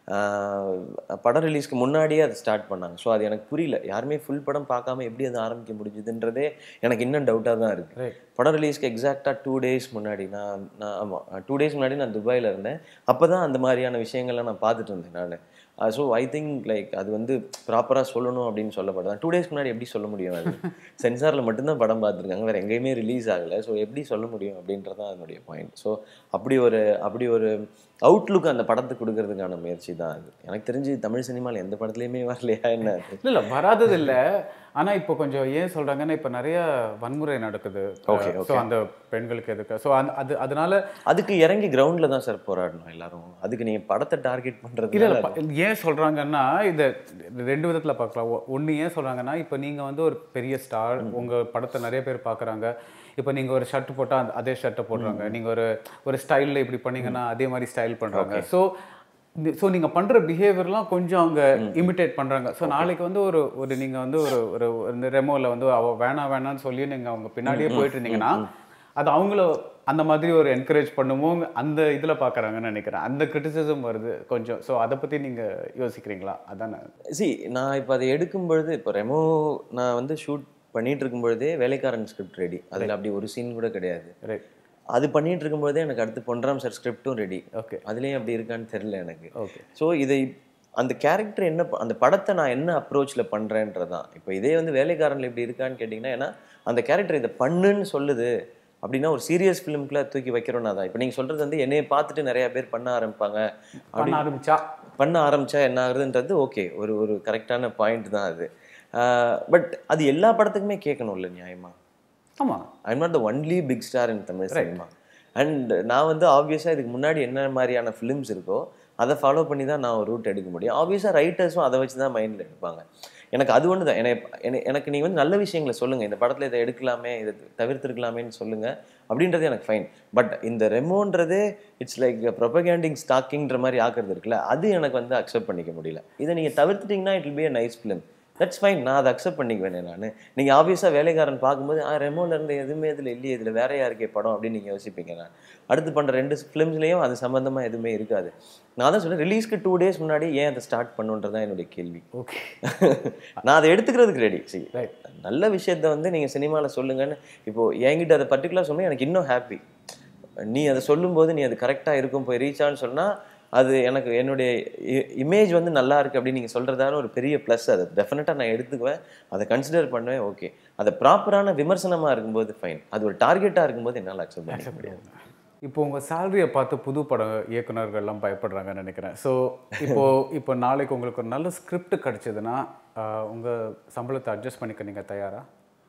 ஆஹ் படம் ரிலீஸ்க்கு முன்னாடியே அதை ஸ்டார்ட் பண்ணாங்க ஸோ அது எனக்கு புரியல யாருமே ஃபுல் படம் பார்க்காம எப்படி அதை ஆரம்பிக்க முடிஞ்சுதுன்றதே எனக்கு இன்னும் டவுட்டாக தான் இருக்கு Right. படம் ரிலீஸ்க்கு எக்ஸாக்டாக டூ டேஸ் முன்னாடி நான் நான் ஆமாம் டூ டேஸ் முன்னாடி நான் துபாயில் இருந்தேன் அப்போ தான் அந்த மாதிரியான விஷயங்கள்லாம் நான் பார்த்துட்டு இருந்தேன் நான் ஸோ ஐ திங்க் லைக் அது வந்து ப்ராப்பராக சொல்லணும் அப்படின்னு சொல்லப்படுதான் டூ டேஸ்க்கு முன்னாடி எப்படி சொல்ல முடியும் அது சென்சாரில் மட்டும்தான் படம் பார்த்துருக்காங்க வேறு எங்கேயுமே ரிலீஸ் ஆகலை ஸோ எப்படி சொல்ல முடியும் அப்படின்றதான் அதனுடைய பாயிண்ட் ஸோ அப்படி ஒரு அப்படி ஒரு அவுட்லுக் அந்த படத்துக்கு கொடுக்கறதுக்கான முயற்சி தான் அது எனக்கு தெரிஞ்சு தமிழ் சினிமாவில் எந்த படத்துலையுமே வரலையா என்ன அது இல்ல இல்ல வராதது இல்ல ஆனா இப்போ கொஞ்சம் ஏன் சொல்றாங்கன்னா இப்போ நிறைய வன்முறை நடக்குது Okay, ஸோ அந்த பெண்களுக்கு எதுக்கு ஸோ அந்த அது அதனால அதுக்கு இறங்கி கிரவுண்டில் தான் சார் போராடணும் எல்லாரும் அதுக்கு நீங்கள் படத்தை டார்கெட் இல்ல பண்ணுறது இல்ல ப- ஏன் சொல்றாங்கன்னா இதை ரெண்டு விதத்துல பார்க்கலாம் ஒ- ஒண்ணு ஏன் சொல்றாங்கன்னா இப்போ நீங்க வந்து ஒரு பெரிய ஸ்டார் உங்க படத்தை நிறைய பேர் பார்க்கறாங்க இப்போ நீங்க ஒரு ஷர்ட் போட்டா அந்த- அதே ஷர்ட்டை போடுறாங்க நீங்க ஒரு ஒரு ஸ்டைல்ல இப்படி பண்ணீங்கன்னா அதே மாதிரி ஸ்டைல் பண்றாங்க ஸோ ஸோ நீங்க பண்ற பிஹேவியர்லாம் கொஞ்சம் அவங்க இமிட்டேட் பண்றாங்க ஸோ நாளைக்கு வந்து ஒரு ஒரு நீங்க வந்து ஒரு ஒரு இந்த ரெமோவில் வந்து அவ வேணாம் வேணாம்னு சொல்லி நீங்க அவங்க பின்னாடியே போயிட்டு இருந்தீங்கன்னா அது அவங்கள அந்த மாதிரி ஒரு என்கரேஜ் பண்ணுவோம் அந்த இதுல பார்க்கறாங்கன்னு நினைக்கிறேன் அந்த கிரிட்டிசிசம் வருது கொஞ்சம் ஸோ அதை பத்தி நீங்க யோசிக்கிறீங்களா அதானே சி நான் இப்போ அதை எடுக்கும் பொழுது இப்போ ரெமோ நான் வந்து ஷூட் பண்ணிட்டு இருக்கும் பொழுதே வேலைக்காரன் ஸ்கிரிப்ட் ரெடி அதில் அப்படி ஒரு சீன் கூட கிடையாது ரைட் அது பண்ணிட்டு இருக்கும்போதே எனக்கு அடுத்து பொன்ராம் சார் ஸ்கிரிப்டும் ரெடி ஓகே அதுலேயும் அப்படி இருக்கான்னு தெரியல எனக்கு ஓகே ஸோ இதை அந்த கேரக்டர் என்ன ப- அந்த படத்தை நான் என்ன அப்ரோச்சில் பண்ணுறேன்றதான் இப்போ இதே வந்து வேலைக்காரன்ல இப்படி இருக்கான்னு கேட்டிங்கன்னா ஏன்னா அந்த கேரக்டர் இதை பண்ணுன்னு சொல்லுது அப்படின்னா ஒரு சீரியஸ் ஃபிலிம்குள்ள தூக்கி வைக்கிறோன்னா தான் இப்போ நீங்கள் சொல்கிறது வந்து என்னைய பார்த்துட்டு நிறைய பேர் பண்ண ஆரம்பிப்பாங்க பண்ண ஆரம்பிச்சா பண்ண ஆரம்பிச்சா என்ன ஆகுதுன்றது ஓகே ஒரு ஒரு கரெக்டான பாயிண்ட் தான் அது பட் அது எல்லா படத்துக்குமே கேட்கணும்ல நியாயமா ஆமா I'm not the only big star in Tamil cinema and நான் வந்து ஆப்வியஸாக இதுக்கு முன்னாடி என்ன மாதிரியான ஃபிலிம்ஸ் இருக்கோ அதை ஃபாலோ பண்ணி தான் நான் ஒரு ரூட் எடுக்க முடியும் ஆப்வியஸாக ரைட்டர்ஸும் அதை வச்சு தான் மைண்டில் எடுப்பாங்க எனக்கு அது ஒன்று தான் எனக்கு எனக்கு நீங்கள் வந்து நல்ல விஷயங்களை சொல்லுங்கள் இந்த படத்தில் இதை எடுக்கலாமே இதை தவிர்த்திருக்கலாமேன்னு சொல்லுங்கள் அப்படின்றது எனக்கு ஃபைன் பட் இந்த ரெமோன்றதே இட்ஸ் லைக் ப்ரொபகேண்டிங் ஸ்டாக்கிங்ன்ற மாதிரி ஆக்குறது இருக்குல்ல அது எனக்கு வந்து அக்செப்ட் பண்ணிக்க முடியல இதை நீங்கள் தவிர்த்துட்டிங்கன்னா it will be a nice film that's fine நான் அதை அக்செப்ட் பண்ணிக்குவேன் நான் நீங்கள் ஆப்வியஸாக வேலைக்காரன் பார்க்கும்போது ஆ ரெமோல இருந்து எதுவுமே இதில் இல்லையே இதில் வேற யாருக்கே படம் அப்படின்னு நீங்கள் யோசிப்பீங்க நான் அடுத்து பண்ணுற ரெண்டு ஃபிலிம்ஸ்லேயும் அது சம்மந்தமாக எதுவுமே இருக்காது நான் தான் சொல்றேன் ரிலீஸ்க்கு டூ டேஸ் முன்னாடி ஏன் அதை ஸ்டார்ட் பண்ணுன்றது தான் என்னுடைய கேள்வி ஓகே நான் அதை எடுத்துக்கிறதுக்கு ரெடி சரி Right. நல்ல விஷயத்த வந்து நீங்கள் சினிமாவில் சொல்லுங்கன்னு இப்போ என்கிட்ட அதை பர்டிகுலர் சொன்னா எனக்கு இன்னும் ஹாப்பி நீ அதை சொல்லும்போது நீ அது கரெக்டாக இருக்கும் போய் ரீச் ஆன்னு சொன்னால் அது எனக்கு என்னுடைய இமேஜ் வந்து நல்லா இருக்கு அப்படின்னு நீங்கள் சொல்கிறதால ஒரு பெரிய ப்ளஸ் அதை டெஃபினட்டாக நான் எடுத்துக்குவேன் அதை கன்சிடர் பண்ணுவேன் ஓகே அது ப்ராப்பரான விமர்சனமாக இருக்கும்போது ஃபைன் அது ஒரு டார்கெட்டாக இருக்கும்போது என்னால் அக்செப்ட் பண்ணிக்க முடியாது இப்போ உங்க சேலரியை பார்த்து புது பட இயக்குனர்கள்லாம் பயப்படுறாங்கன்னு நினைக்கிறேன் ஸோ இப்போ இப்போ நாளைக்கு உங்களுக்கு ஒரு நல்ல ஸ்கிரிப்ட் கிடைச்சதுன்னா ஆஹ், உங்க சம்பளத்தை அட்ஜஸ்ட் பண்ணிக்க நீங்க தயாரா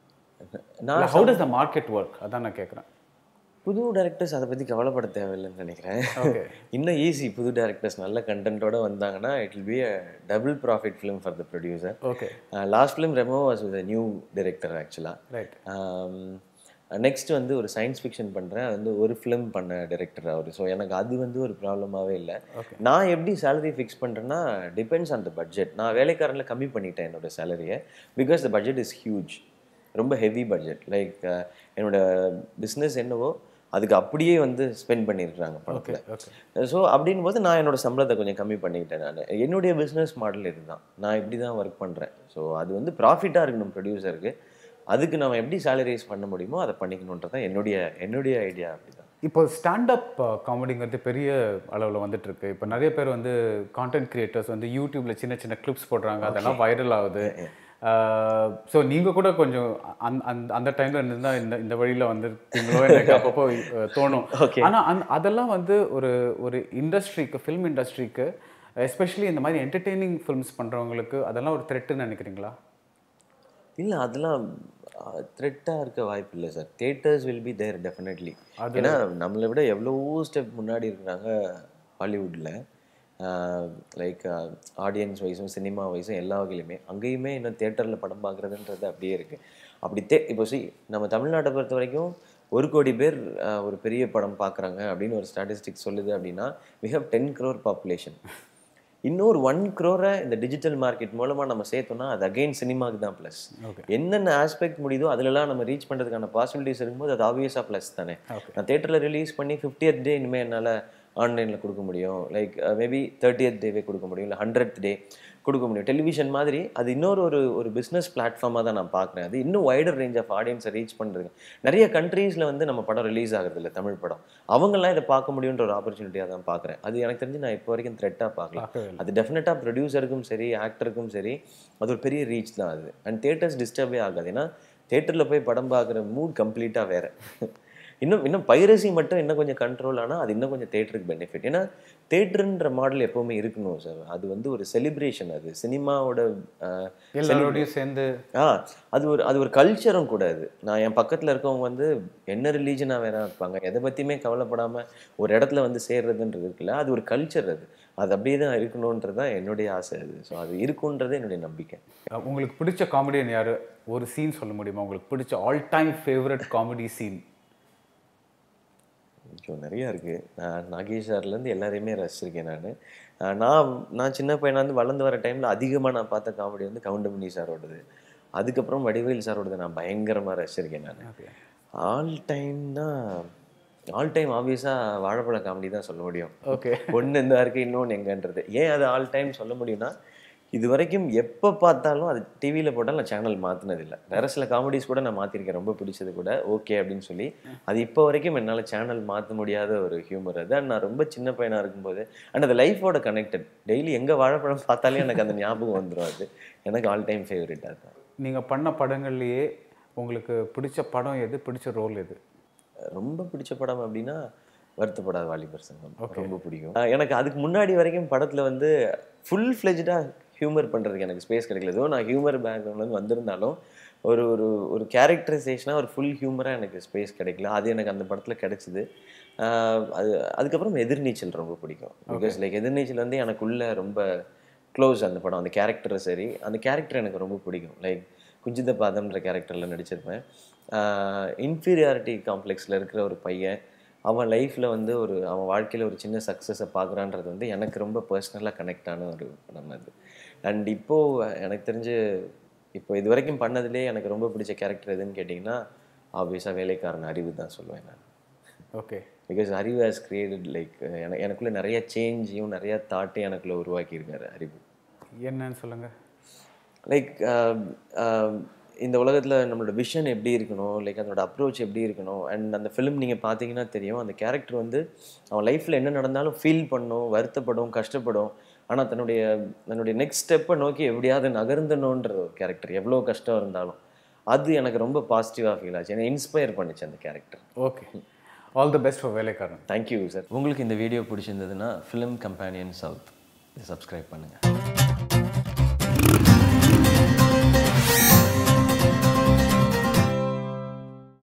நான் how does the market work அதான் நான் கேட்குறேன் புது டேரக்டர்ஸ் அதை பற்றி கவலைப்பட தேவையில்லைன்னு நினைக்கிறேன் ஓகே இன்னும் ஈஸி புது டேரக்டர்ஸ் நல்ல கண்டென்ட்டோட வந்தாங்கன்னா it will be a double profit film for the producer okay last film Remo was with new director ஆக்சுவலாக ரைட் நெக்ஸ்ட் வந்து ஒரு சயின்ஸ் ஃபிக்ஷன் பண்ணுறேன் அது வந்து ஒரு ஃபிலிம் பண்ண டைரக்டர் அவர் ஸோ எனக்கு அது வந்து ஒரு ப்ராப்ளமாகவே இல்லை Okay. நான் எப்படி சேலரி ஃபிக்ஸ் பண்ணுறேன்னா டிபெண்ட்ஸ் ஆன் த பட்ஜெட் நான் வேலைக்காரனில் கம்மி பண்ணிட்டேன் என்னோட சேலரியை because the budget is huge ரொம்ப ஹெவி பட்ஜெட் லைக் என்னோட பிஸ்னஸ் என்னவோ அதுக்கு அப்படியே வந்து ஸ்பெண்ட் பண்ணியிருக்கிறாங்க ஓகே படத்தில் ஓகே ஸோ அப்படின் போது நான் என்னோட சம்பளத்தை கொஞ்சம் கம்மி பண்ணிக்கிட்டேன் நான் என்னுடைய பிஸ்னஸ் மாடல் இதுதான் நான் இப்படி தான் ஒர்க் பண்ணுறேன் ஸோ அது வந்து ப்ராஃபிட்டாக இருக்கணும் ப்ரொடியூசருக்கு அதுக்கு நம்ம எப்படி சேலரைஸ் பண்ண முடியுமோ அதை பண்ணிக்கணுன்றது தான் என்னுடைய என்னுடைய ஐடியா அப்படி தான் இப்போ ஸ்டாண்டப் காமெடிங்கிறது பெரிய அளவில் வந்துட்டு இருக்கு இப்போ நிறைய பேர் வந்து கான்டென்ட் கிரியேட்டர்ஸ் வந்து யூடியூப்ல சின்ன சின்ன கிளிப்ஸ் போடுறாங்க அதெல்லாம் வைரல் ஆகுது ஸோ நீங்கள் கூட கொஞ்சம் அந் அந்த அந்த டைமில் இருந்தால் இந்த இந்த வழியில் வந்துருக்கீங்களோ எனக்கு அப்பப்போ அஹ், தோணும் ஆனால் அந் அதெல்லாம் வந்து ஒரு ஒரு இண்டஸ்ட்ரிக்கு ஃபிலிம் இண்டஸ்ட்ரிக்கு எஸ்பெஷலி இந்த மாதிரி என்டர்டெய்னிங் ஃபிலிம்ஸ் பண்ணுறவங்களுக்கு அதெல்லாம் ஒரு த்ரெட்டுன்னு நினைக்கிறீங்களா இல்லை அதெல்லாம் த்ரெட்டாக இருக்க வாய்ப்பு இல்லை sir theatres will be there definitely ஏன்னா நம்மளை விட எவ்வளவோ ஸ்டெப் முன்னாடி இருக்கிறாங்க ஹாலிவுட்டில் லைக் ஆடியன்ஸ் வைஸும் சினிமா வைஸும் எல்லா வகையிலுமே அங்கேயுமே இன்னும் தேட்டரில் படம் பார்க்குறதுன்றது அப்படியே இருக்குது அப்படி தே இப்போ சி நம்ம தமிழ்நாட்டை பொறுத்த வரைக்கும் ஒரு கோடி பேர் ஆஹ், ஒரு பெரிய படம் பார்க்குறாங்க அப்படின்னு ஒரு ஸ்டாட்டிஸ்டிக்ஸ் சொல்லுது அப்படின்னா we have ten crore population இன்னொரு ஒன் க்ரோரை இந்த டிஜிட்டல் மார்க்கெட் மூலமாக நம்ம சேர்த்தோம்னா அது அகைன் சினிமாவுக்கு தான் ப்ளஸ் என்னென்ன ஆஸ்பெக்ட் முடியுதோ அதிலலாம் நம்ம ரீச் பண்ணுறதுக்கான பாசிபிலிட்டிஸ் இருக்கும்போது அது ஆப்வியஸாக ப்ளஸ் தானே நான் தேட்டரில் ரிலீஸ் பண்ணி 50th டே இனிமேல் என்னால் ஆன்லைனில் கொடுக்க முடியும் லைக் மேபி தேர்ட்டியத் டேவே கொடுக்க முடியும் இல்லை ஹண்ட்ரட் டே கொடுக்க முடியும் டெலிவிஷன் மாதிரி அது இன்னொரு ஒரு ஒரு பிஸ்னஸ் பிளாட்ஃபார்மாக தான் நான் பார்க்குறேன் அது இன்னும் வைடர் ரேஞ்ச் ஆஃப் ஆடியன்ஸை ரீச் பண்ணுறது நிறைய கண்ட்ரீஸில் வந்து நம்ம படம் ரிலீஸ் ஆகுறது இல்லை தமிழ் படம் அவங்கெல்லாம் இதை பார்க்க முடியுன்ற ஒரு ஆப்பர்ச்சுனிட்டியாக தான் பார்க்குறேன் அது எனக்கு தெரிஞ்சு நான் இப்போ வரைக்கும் த்ரெட்டாக பார்க்கலாம் பார்க்கவே இல்லை. அது டெஃபினட்டாக ப்ரொடியூசருக்கும் சரி ஆக்டருக்கும் சரி அது ஒரு பெரிய ரீச் தான் அது அண்ட் தேட்டர்ஸ் டிஸ்டர்பே ஆகாது ஏன்னா தேட்டரில் போய் படம் பார்க்குற மூட் கம்ப்ளீட்டாக வேறு இன்னும் இன்னும் பைரசி மட்டும் இன்னும் கொஞ்சம் கண்ட்ரோல் ஆனால் அது இன்னும் கொஞ்சம் தேட்டருக்கு பெனிஃபிட் ஏன்னா தேட்டருன்ற மாடல் எப்போவுமே இருக்கணும் சார் அது வந்து ஒரு செலிப்ரேஷன் அது சினிமாவோட எல்லாரோடையும் சேர்ந்து ஆ அது ஒரு அது ஒரு கல்ச்சரும் கூட அது நான் என் பக்கத்தில் இருக்கவங்க வந்து என்ன ரிலீஜனாக வேற இருப்பாங்க எதை பற்றியுமே கவலைப்படாமல் ஒரு இடத்துல வந்து சேர்றதுன்றது இருக்குல்ல அது ஒரு கல்ச்சர் அது அது அப்படியே தான் இருக்கணுன்றது தான் என்னுடைய ஆசை அது ஸோ அது இருக்குன்றது என்னுடைய நம்பிக்கை அஹ், உங்களுக்கு பிடிச்ச காமெடியன் யாரு ஒரு சீன் சொல்ல முடியுமா உங்களுக்கு பிடிச்ச all time favourite comedy scene ஐயோ நிறையா இருக்குது நான் நாகேஷ் சார்லேருந்து எல்லாரையுமே ரசிச்சிருக்கேன் நான் நான் நான் சின்ன பையனா வந்து வளர்ந்து வர டைமில் அதிகமாக நான் பார்த்த காமெடி வந்து கவுண்டமணி சாரோடது அதுக்கப்புறம் வடிவேல் சாரோடது நான் பயங்கரமாக ரசிச்சிருக்கேன் நான் ஆல் டைம்னா ஆல் டைம் ஆப்வியஸாக வாழைப்பழ காமெடி தான் சொல்ல முடியும் ஓகே ஒன்று இந்த இருக்கு இன்னொன்று எங்கன்றது ஏன் அது ஆல் டைம் சொல்ல முடியும்னா இது வரைக்கும் எப்போ பார்த்தாலும் அது டிவியில் போட்டாலும் நான் சேனல் மாற்றினதில்லை வேற சில காமெடிஸ் கூட நான் மாற்றிருக்கேன் ரொம்ப பிடிச்சது கூட ஓகே அப்படின்னு சொல்லி அது இப்போ வரைக்கும் என்னால் சேனல் மாற்ற முடியாத ஒரு ஹியூமர் அது And நான் ரொம்ப சின்ன பையனாக இருக்கும்போது அண்ட் அது லைஃபோட கனெக்டட் டெய்லி எங்கே வாழைப்பழம் பார்த்தாலே எனக்கு அந்த ஞாபகம் வந்துடும் அது எனக்கு ஆல் டைம் ஃபேவரட் அதுதான் நீங்க பண்ண படங்கள்லயே உங்களுக்கு பிடிச்ச படம் எது பிடிச்ச ரோல் எது ரொம்ப பிடிச்ச படம் அப்படின்னா வருத்தப்படாத வாலிபர் சங்கம் ரொம்ப பிடிக்கும் அஹ் எனக்கு அதுக்கு முன்னாடி வரைக்கும் படத்தில் வந்து ஃபுல் ஃப்ளெஜ்டாக ஹியூமர் பண்ணுறதுக்கு எனக்கு ஸ்பேஸ் கிடைக்கல ஏதோ நான் ஹியூமர் பேக்ரவுண்ட்லேருந்து வந்திருந்தாலும் ஒரு ஒரு ஒரு கேரக்டரைசேஷனாக ஒரு ஃபுல் ஹியூமராக எனக்கு ஸ்பேஸ் கிடைக்கல அது எனக்கு அந்த படத்தில் கிடைச்சிது அஹ் அது அதுக்கப்புறம் எதிர்நீச்சல் ரொம்ப பிடிக்கும் பிகாஸ் லைக் எதிர்நீச்சல் வந்து எனக்குள்ள ரொம்ப க்ளோஸ் அந்த படம் அந்த கேரக்டர் சரி அந்த கேரக்டர் எனக்கு ரொம்ப பிடிக்கும் லைக் குஞ்சித பாதம்ன்ற கேரக்டரில் நடிச்சிருப்பேன் இன்ஃபீரியாரிட்டி காம்ப்ளெக்ஸில் இருக்கிற ஒரு பையன் அவன் லைஃப்பில் வந்து ஒரு அவன் வாழ்க்கையில் ஒரு சின்ன சக்ஸஸை பார்க்குறான்றது வந்து எனக்கு ரொம்ப பர்சனலாக கனெக்ட் ஆன ஒரு படம் அது அண்ட் இப்போது எனக்கு தெரிஞ்சு இப்போ இது வரைக்கும் பண்ணதுலேயே எனக்கு ரொம்ப பிடிச்ச கேரக்டர் எதுன்னு கேட்டிங்கன்னா ஆப்வியஸாக வேலைக்காரன் அறிவு தான் சொல்லுவேன் நான் okay because Arivu has created like எனக்கு எனக்குள்ளே நிறைய சேஞ்சையும் நிறைய தாட்டையும் எனக்குள்ளே உருவாக்கியிருக்காரு அறிவு என்னன்னு சொல்லுங்க லைக் இந்த உலகத்தில் நம்மளோட விஷன் எப்படி இருக்கணும் லைக் அதோட அப்ரோச் எப்படி இருக்கணும் அண்ட் அந்த ஃபிலிம் நீங்கள் பார்த்தீங்கன்னா தெரியும் அந்த கேரக்டர் வந்து அவன் லைஃப்பில் என்ன நடந்தாலும் ஃபீல் பண்ணும் வருத்தப்படும் கஷ்டப்படும் ஆனால் தன்னுடைய தன்னுடைய நெக்ஸ்ட் ஸ்டெப்பை நோக்கி எப்படியாவது நகர்ந்தணுன்ற ஒரு கேரக்டர் எவ்வளோ கஷ்டம் இருந்தாலும் அது எனக்கு ரொம்ப பாசிட்டிவாக ஃபீல் ஆச்சு என்னை இன்ஸ்பயர் பண்ணுச்சு அந்த character okay all the best for Velaikkaran thank you sir உங்களுக்கு இந்த வீடியோ பிடிச்சிருந்ததுன்னா ஃபிலிம் கம்பேனியன் சவுத் இதை சப்ஸ்கிரைப் பண்ணுங்கள்